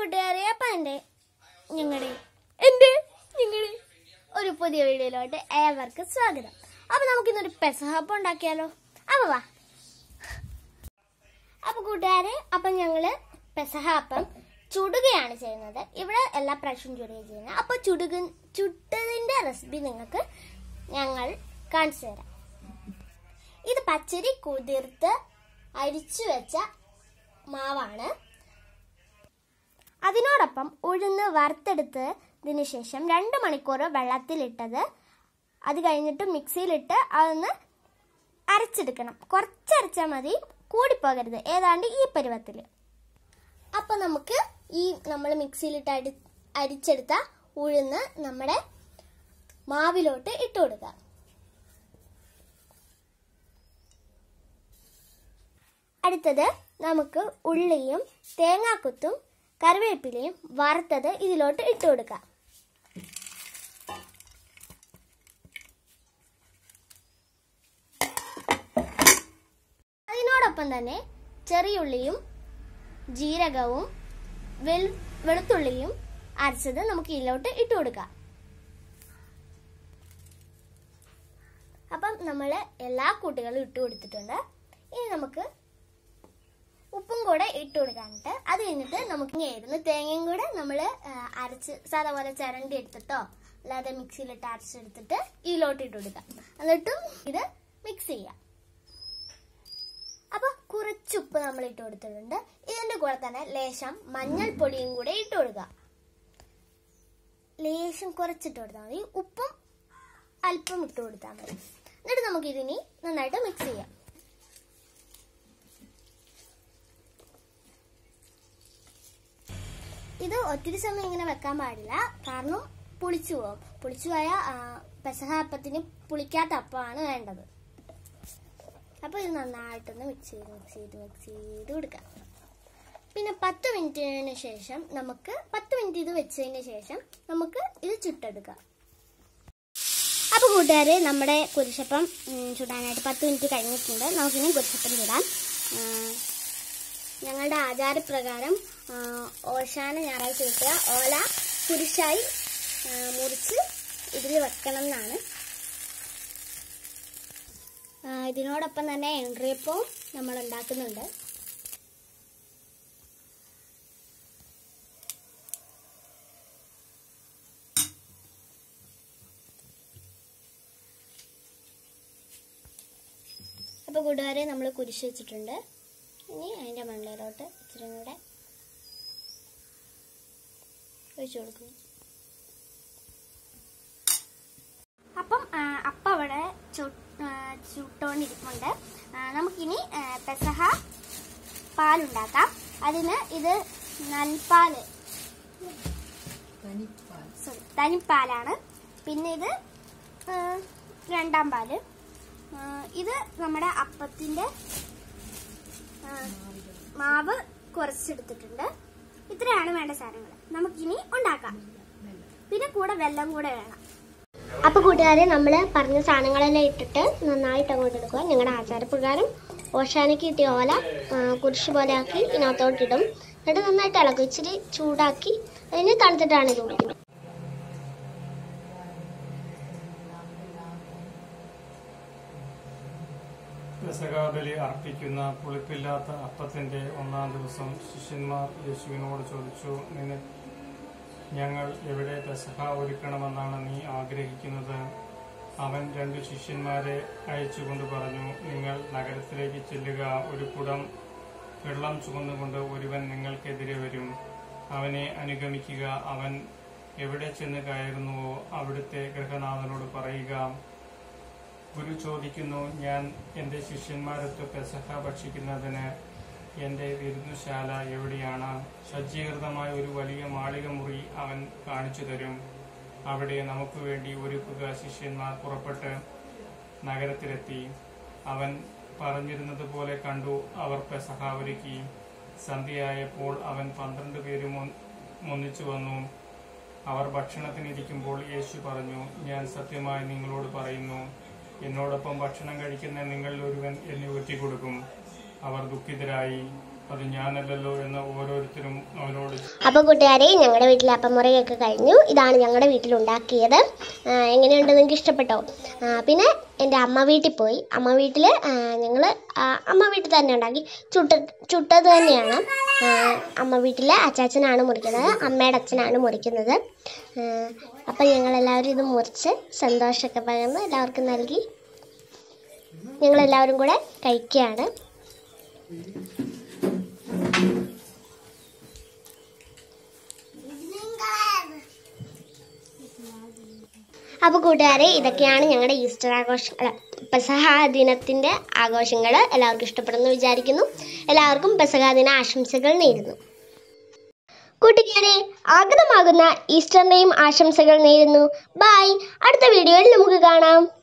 കൂട്ടുകാരെ അപ്പൊ എന്റെ ഞങ്ങളുടെ എന്റെ ഞങ്ങളുടെ ഒരു പുതിയ വീഡിയോയിലോട്ട് ഏവർക്കും സ്വാഗതം അപ്പൊ നമുക്കിന്നൊരു പെസഹപ്പം ഉണ്ടാക്കിയാലോ അപ്പൊ വാ അപ്പൊ കൂട്ടുകാരെ അപ്പൊ ഞങ്ങള് പെസഹാപ്പം ചുടുകയാണ് ചെയ്യുന്നത് ഇവിടെ എല്ലാ പ്രാവശ്യവും ചുടുകയാണ് ചെയ്യുന്നത് അപ്പൊ ചുടുക ചുട്ടതിന്റെ റെസിപ്പി നിങ്ങൾക്ക് ഞങ്ങൾ കാണിച്ചു തരാം ഇത് പച്ചരി കുതിർത്ത് അരിച്ചു വെച്ച മാവാണ് അതിനോടൊപ്പം ഉഴുന്ന് വറുത്തെടുത്തതിന് ശേഷം രണ്ട് മണിക്കൂർ വെള്ളത്തിലിട്ടത് അത് കഴിഞ്ഞിട്ട് മിക്സിയിലിട്ട് അതൊന്ന് അരച്ചെടുക്കണം കുറച്ചരച്ചാൽ മതി കൂടിപ്പോകരുത് ഏതാണ്ട് ഈ പരുവത്തിൽ അപ്പം നമുക്ക് ഈ നമ്മൾ മിക്സിയിലിട്ട് അടി അരിച്ചെടുത്ത ഉഴുന്ന് നമ്മുടെ മാവിലോട്ട് ഇട്ട് കൊടുക്കാം അടുത്തത് നമുക്ക് ഉള്ളിയും തേങ്ങാക്കുത്തും കറിവേപ്പിലയും വറുത്തത് ഇതിലോട്ട് ഇട്ട് കൊടുക്കാം അതിനോടൊപ്പം തന്നെ ചെറിയുള്ളിയും ജീരകവും വെൾ വെളുത്തുള്ളിയും അരച്ചത് നമുക്ക് ഇതിലോട്ട് ഇട്ട് കൊടുക്കാം അപ്പം നമ്മൾ എല്ലാ കൂട്ടുകളും ഇട്ട് കൊടുത്തിട്ടുണ്ട് ഇനി നമുക്ക് ഉപ്പും കൂടെ ഇട്ട് കൊടുക്കാനിട്ട് അത് കഴിഞ്ഞിട്ട് നമുക്ക് ഇങ്ങനെയായിരുന്നു തേങ്ങയും കൂടെ നമ്മൾ അരച്ച് സാധാ പോലെ ചിരണ്ടി എടുത്തിട്ടോ അല്ലാതെ മിക്സിയിലിട്ട് അരച്ചെടുത്തിട്ട് ഇതിലോട്ട് ഇട്ട് കൊടുക്കാം എന്നിട്ടും ഇത് മിക്സ് ചെയ്യാം അപ്പൊ കുറച്ച് ഉപ്പ് നമ്മൾ ഇട്ട് കൊടുത്തിട്ടുണ്ട് ഇതിന്റെ കൂടെ തന്നെ ലേശം മഞ്ഞൾപ്പൊടിയും കൂടെ ഇട്ട് കൊടുക്കുക ലേശം കുറച്ചിട്ട് കൊടുത്താൽ മതി ഉപ്പും അല്പം ഇട്ട് കൊടുത്താൽ മതി എന്നിട്ട് നമുക്ക് ഇതിനി നന്നായിട്ട് മിക്സ് ചെയ്യാം ഇത് ഒത്തിരി സമയം ഇങ്ങനെ വെക്കാൻ പാടില്ല കാരണം പുളിച്ചു പോകും പുളിച്ചു പോയ പെസഹ അപ്പത്തിന് പുളിക്കാത്ത അപ്പമാണ് വേണ്ടത് അപ്പൊ ഇത് നന്നായിട്ടൊന്ന് മിക്സ് ചെയ്ത് മിക്സ് ചെയ്ത് മിക്സ് ചെയ്ത് കൊടുക്കാം പിന്നെ പത്ത് മിനിറ്റിന് ശേഷം നമുക്ക് പത്ത് മിനിറ്റ് ഇത് വെച്ചതിന് ശേഷം നമുക്ക് ഇത് ചുട്ടെടുക്കാം അപ്പൊ കൂട്ടുകാരെ നമ്മുടെ കുരിശപ്പം ഉം, ചുടാനായിട്ട് പത്ത് മിനിറ്റ് കഴിഞ്ഞിട്ടുണ്ട് നമുക്കിനി കുരിശപ്പം ചുടാം ആ, ഞങ്ങളുടെ ആചാരപ്രകാരം ആ, ഓശാന ഞായറാഴ്ച കിട്ടുക ഓല കുരിശായി ആ, മുറിച്ച് ഇതിൽ വെക്കണം എന്നാണ് ആ, ഇതിനോടൊപ്പം തന്നെ എൻട്രിയപ്പവും നമ്മൾ ഉണ്ടാക്കുന്നുണ്ട് അപ്പോൾ കൂട്ടുകാരെ നമ്മൾ കുരിശ് വെച്ചിട്ടുണ്ട് ഇനി അതിൻ്റെ മണ്ടയിലോട്ട് ഇച്ചിരി കൂടെ ഒഴിച്ചു കൊടുക്കുന്നു അപ്പം ആ, അപ്പം അവിടെ ചു- ആ, ചുട്ടോണ്ടിരിപ്പുണ്ട് ആ, നമുക്കിനി ആ, പെസഹ പാലുണ്ടാക്കാം അതിന് ഇത് നൽപാല് സോറി തനിപ്പാലാണ് പിന്നെ ഇത് ആ, രണ്ടാം പാല് ആ, ഇത് നമ്മുടെ അപ്പത്തിന്റെ ആ, മാവ് കുറച്ചെടുത്തിട്ടുണ്ട് ഇത്രയാണ് വേണ്ട സാധനങ്ങൾ നമുക്കിനി ഉണ്ടാക്കാം പിന്നെ കൂടെ വെള്ളം കൂടെ വേണം അപ്പൊ കൂട്ടുകാരെ നമ്മൾ പറഞ്ഞ സാധനങ്ങളെല്ലാം ഇട്ടിട്ട് നന്നായിട്ട് അങ്ങോട്ട് എടുക്കുക നിങ്ങളുടെ ആചാരപ്രകാരം ഓഷാനയ്ക്ക് കിട്ടിയ ഓല ആ, കുരിശ് പോലെ ആക്കി ഇതിനകത്തോട്ടിടും എന്നിട്ട് നന്നായിട്ട് ഇളക്കും ഇച്ചിരി ചൂടാക്കി അതിന് തണുത്തിട്ടാണ് ഇത് കുടിക്കുന്നത് പെസകാബലി അർപ്പിക്കുന്ന പുളിപ്പില്ലാത്ത അപ്പത്തിന്റെ ഒന്നാം ദിവസം ശിഷ്യന്മാർ യേശുവിനോട് ചോദിച്ചു നിന്നെ ഞങ്ങൾ എവിടെ പെസഹ ഒരുക്കണമെന്നാണ് നീ ആഗ്രഹിക്കുന്നത് അവൻ രണ്ടു ശിഷ്യന്മാരെ അയച്ചുകൊണ്ട് പറഞ്ഞു നിങ്ങൾ നഗരത്തിലേക്ക് ചെല്ലുക ഒരു കുടം വെള്ളം ചുമന്നുകൊണ്ട് ഒരുവൻ നിങ്ങൾക്കെതിരെ വരും അവനെ അനുഗമിക്കുക അവൻ എവിടെ ചെന്ന് കയറുന്നുവോ അവിടുത്തെ ഗൃഹനാഥനോട് പറയുക ഗുരു ചോദിക്കുന്നു ഞാൻ എന്റെ ശിഷ്യന്മാരൊത്ത് പെസഹ ഭക്ഷിക്കുന്നതിന് എന്റെ വിരുന്നുശാല എവിടെയാണ് സജ്ജീകൃതമായ ഒരു വലിയ മാളിക മുറി അവൻ കാണിച്ചു തരും അവിടെ നമുക്ക് വേണ്ടി ഒരുക്കുക ശിഷ്യന്മാർ പുറപ്പെട്ട് നഗരത്തിലെത്തി അവൻ പറഞ്ഞിരുന്നത് പോലെ കണ്ടു അവർ പെസഹ ഒരുക്കി സന്ധ്യയായപ്പോൾ അവൻ പന്ത്രണ്ട് പേരും ഒ- ഒന്നിച്ചു വന്നു അവർ ഭക്ഷണത്തിനിരിക്കുമ്പോൾ യേശു പറഞ്ഞു ഞാൻ സത്യമായി നിങ്ങളോട് പറയുന്നു എന്നോടൊപ്പം ഭക്ഷണം കഴിക്കുന്ന നിങ്ങളിൽ ഒരുവൻ എന്നെ ഒറ്റിക്കൊടുക്കും അവർ ദുഃഖിതരായി അത് ഞാനല്ലല്ലോ എന്ന് ഓരോരുത്തരും അവനോട് അപ്പോൾ കൂട്ടുകാരെ ഞങ്ങളുടെ വീട്ടിലെ അപ്പമുറയൊക്കെ കഴിഞ്ഞു ഇതാണ് ഞങ്ങളുടെ വീട്ടിലുണ്ടാക്കിയത് ആ, എങ്ങനെയുണ്ട് നിങ്ങൾക്ക് ഇഷ്ടപ്പെട്ടോ ആ, പിന്നെ എൻ്റെ അമ്മ വീട്ടിൽ പോയി അമ്മ വീട്ടിൽ ഞങ്ങൾ അമ്മ വീട്ടിൽ തന്നെ ഉണ്ടാക്കി ചുട്ട ചുട്ടത് തന്നെയാണ് ആ, അമ്മ വീട്ടിൽ അച്ചാച്ചനാണ് മുറിക്കുന്നത് അമ്മയുടെ അച്ഛനാണ് മുറിക്കുന്നത് ആ, അപ്പം ഞങ്ങളെല്ലാവരും ഇത് മുറിച്ച് സന്തോഷമൊക്കെ പകർന്ന് എല്ലാവർക്കും നൽകി ഞങ്ങളെല്ലാവരും കൂടെ കഴിക്കുകയാണ് അപ്പോൾ കൂട്ടുകാരെ ഇതൊക്കെയാണ് ഞങ്ങളുടെ ഈസ്റ്റർ ആഘോഷം അല്ല പെസഹ ദിനത്തിൻ്റെ ആഘോഷങ്ങൾ എല്ലാവർക്കും ഇഷ്ടപ്പെടുന്നു വിചാരിക്കുന്നു എല്ലാവർക്കും പെസഹ ദിന ആശംസകൾ നേരുന്നു കൂട്ടുകാരെ ആഗതമാകുന്ന ഈസ്റ്ററിൻ്റെയും ആശംസകൾ നേരുന്നു ബൈ അടുത്ത വീഡിയോയിൽ നമുക്ക് കാണാം